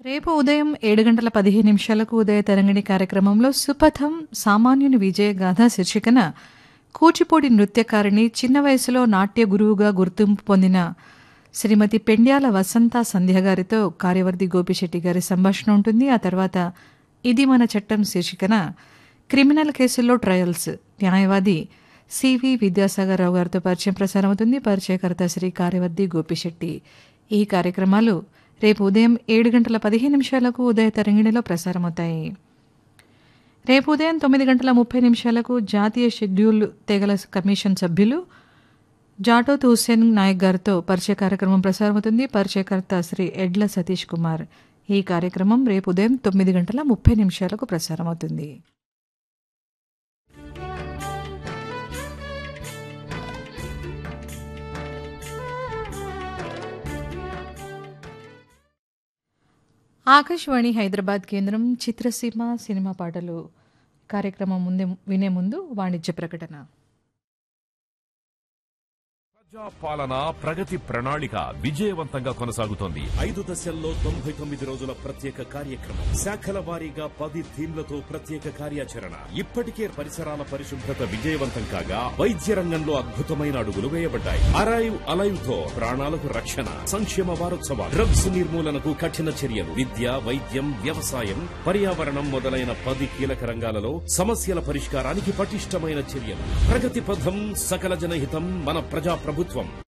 రేపు ఉదయం ఏడు గంటల పదిహేను నిమిషాలకు ఉదయ తరంగిణి కార్యక్రమంలో సుపథం సామాన్యుని విజయ గాథ శీర్షికన కూచిపూడి నృత్యకారిణి చిన్న వయసులో నాట్య గురువుగా గుర్తింపు పొందిన శ్రీమతి పెండ్యాల వసంత సంధ్య గారితో కార్యవర్తి గోపిశెట్టి గారి సంభాషణ ఉంటుంది ఆ తర్వాత ఇది మన చట్టం శీర్షికన క్రిమినల్ కేసుల్లో ట్రయల్స్ న్యాయవాది సివి విద్యాసాగర్ రావు గారితో పరిచయం ప్రసారం అవుతుంది పరిచయకర్త శ్రీ కార్యవర్తి గోపిశెట్టి ఈ కార్యక్రమాలు రేపు ఉదయం ఏడు గంటల పదిహేను నిమిషాలకు ఉదయ తరంగిణిలో ప్రసారమవుతాయి రేపు ఉదయం తొమ్మిది గంటల ముప్పై నిమిషాలకు జాతీయ షెడ్యూల్ తెగల కమిషన్ సభ్యులు జాటోత్ హుస్సేన్ నాయక్ గారితో పరిచయ కార్యక్రమం ప్రసారమవుతుంది పరిచయకర్త శ్రీ ఎడ్ల సతీష్ కుమార్ ఈ కార్యక్రమం రేపు ఉదయం తొమ్మిది గంటల ముప్పై నిమిషాలకు ప్రసారమవుతుంది ఆకాశవాణి హైదరాబాద్ కేంద్రం చిత్రసీమ సినిమా పాటలు కార్యక్రమం ముందే వినే ముందు వాణిజ్య ప్రకటన ప్రజా పాలన ప్రగతి ప్రణాళిక విజయవంతంగా కొనసాగుతోంది ఐదు దశల్లో తొంభై తొమ్మిది రోజుల ప్రత్యేక కార్యక్రమం శాఖల వారీగా పది థీమ్లతో ప్రత్యేక కార్యాచరణ ఇప్పటికే పరిసరాల పరిశుభ్రత విజయవంతం కాగా వైద్య రంగంలో అద్భుతమైన అడుగులు వేయబడ్డాయి అరైవ్ అలైవ్ తో ప్రాణాలకు రక్షణ సంక్షేమ వారోత్సవాలు డ్రగ్స్ నిర్మూలనకు కఠిన చర్యలు విద్య వైద్యం వ్యవసాయం పర్యావరణం మొదలైన పది కీలక రంగాలలో సమస్యల పరిష్కారానికి పటిష్టమైన చర్యలు ప్రగతి పథం సకల జనహితం మన ప్రజా ప్రభుత్వం